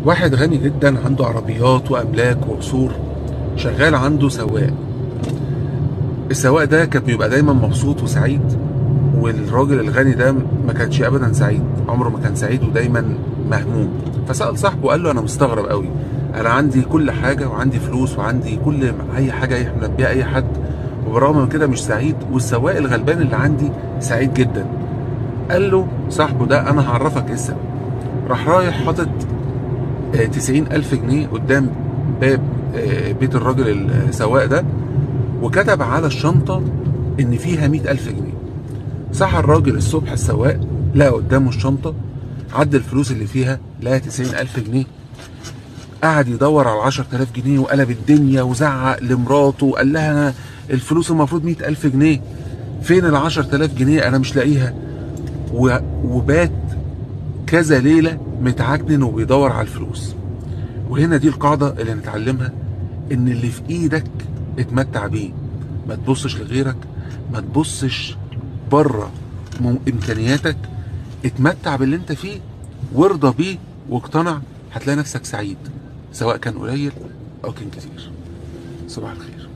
واحد غني جدا عنده عربيات واملاك وقصور شغال عنده سواق السواق ده كان بيبقى دايما مبسوط وسعيد والراجل الغني ده ما كانش ابدا سعيد عمره ما كان سعيد ودايما مهموم فسال صاحبه قال له انا مستغرب قوي انا عندي كل حاجه وعندي فلوس وعندي كل اي حاجه يحلم بيها اي حد وبرغم من كده مش سعيد والسواق الغلبان اللي عندي سعيد جدا قال له صاحبه ده انا هعرفك ايه السبب راح رايح حاطط تسعين ألف جنيه قدام باب آه، بيت الراجل السواق ده وكتب على الشنطة إن فيها مئة ألف جنيه صحى الراجل الصبح السواق لقى قدامه الشنطة عد الفلوس اللي فيها لقى تسعين ألف جنيه قعد يدور على العشر تلاف جنيه وقلب الدنيا وزعق لمراته وقال لها أنا الفلوس المفروض مئة ألف جنيه فين العشر تلاف جنيه أنا مش لاقيها و- وبات كذا ليلة متعجن وبيدور على الفلوس وهنا دي القاعدة اللي نتعلمها ان اللي في ايدك اتمتع بيه ما تبصش لغيرك ما تبصش بره مم- امكانياتك اتمتع باللي انت فيه وارضى بيه واقتنع هتلاقي نفسك سعيد سواء كان قليل او كان كتير صباح الخير